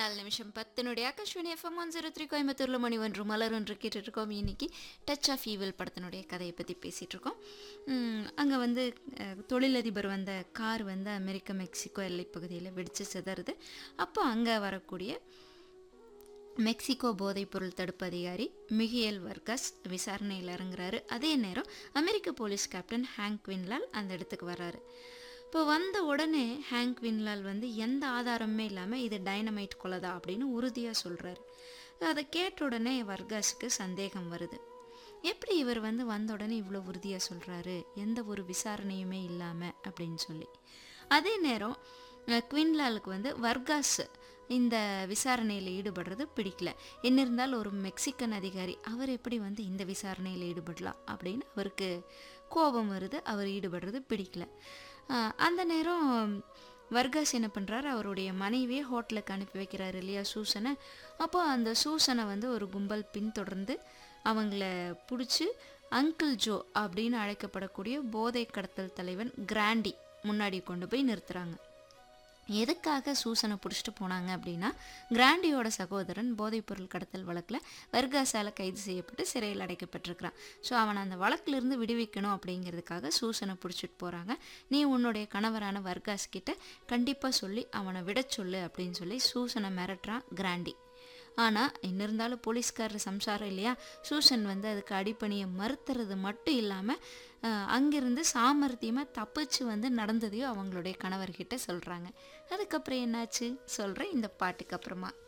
நாலு நிமிஷம் பத்தினுடைய Akashvani FM one zero three கோயம்புத்தூரில் மணி ஒன்று மலர் ஒன்று கேட்டுட்டு இருக்கோம் இன்னைக்கு டச் ஆஃப் ஈவில் படத்தினுடைய கதையை பற்றி பேசிகிட்டு இருக்கோம் அங்கே வந்து அஹ், தொழிலதிபர் வந்த கார் வந்து அமெரிக்க மெக்சிகோ எல்லைப் பகுதியில் வெடித்து சிதறுது அப்போ அங்கே வரக்கூடிய மெக்சிகோ போதைப்பொருள் தடுப்பு அதிகாரி மிகியல் வர்கஸ் விசாரணையில் இறங்குறாரு அதே நேரம் அமெரிக்க போலீஸ் கேப்டன் ஹேங்க் வின்லால் அந்த இடத்துக்கு வர்றாரு இப்போ வந்த உடனே ஹேங்க் வின்லால் வந்து எந்த ஆதாரமுமே இல்லாமல் இது டைனமைட் கொலதா அப்படின்னு உறுதியாக சொல்கிறாரு அதை கேட்ட உடனே வர்காஸுக்கு சந்தேகம் வருது எப்படி இவர் வந்து வந்த உடனே இவ்வளோ உறுதியாக சொல்கிறாரு எந்த ஒரு விசாரணையுமே இல்லாமல் அப்படின்னு சொல்லி அதே நேரம் அஹ், குவின்லாலுக்கு வந்து வர்காஸ் இந்த விசாரணையில் ஈடுபடுறது பிடிக்கல என்ன இருந்தாலும் ஒரு மெக்சிகன் அதிகாரி அவர் எப்படி வந்து இந்த விசாரணையில் ஈடுபடலாம் அப்படின்னு அவருக்கு கோபம் வருது அவர் ஈடுபடுறது பிடிக்கல அஹ், அந்த நேரம் வர்காஸ் என்ன பண்ணுறாரு அவருடைய மனைவியை ஹோட்டலுக்கு அனுப்பி வைக்கிறாரு இல்லையா சூசனை அப்போ அந்த சூசனை வந்து ஒரு கும்பல் பின்தொடர்ந்து அவங்கள பிடிச்சி அங்கிள் ஜோ அப்படின்னு அழைக்கப்படக்கூடிய போதை கடத்தல் தலைவன் கிராண்டி முன்னாடி கொண்டு போய் நிறுத்துறாங்க எதுக்காக சூசனை பிடிச்சிட்டு போனாங்க அப்படின்னா கிராண்டியோட சகோதரன் போதைப்பொருள் கடத்தல் வழக்கில் வர்காஸால் கைது செய்யப்பட்டு சிறையில் அடைக்கப்பட்டிருக்கிறான் ஸோ அவனை அந்த வழக்கிலிருந்து விடுவிக்கணும் அப்படிங்கிறதுக்காக சூசனை பிடிச்சிட்டு போகிறாங்க நீ உன்னுடைய கணவரான வர்காஸ் கிட்ட கண்டிப்பாக சொல்லி அவனை விடச் சொல்லு அப்படின்னு சொல்லி சூசனை மிரட்டுறான் கிராண்டி ஆனால் என்ன இருந்தாலும் போலீஸ்காரர் சம்சாரம் இல்லையா சூசன் வந்து அதுக்கு அடிப்பணியை மறுத்துறது மட்டும் இல்லாமல் அங்கிருந்து சாமர்த்தியமாக தப்பிச்சு வந்து நடந்ததையும் அவங்களுடைய கணவர்கிட்ட சொல்கிறாங்க அதுக்கப்புறம் என்னாச்சு சொல்கிறேன் இந்த பாட்டுக்கு அப்புறமா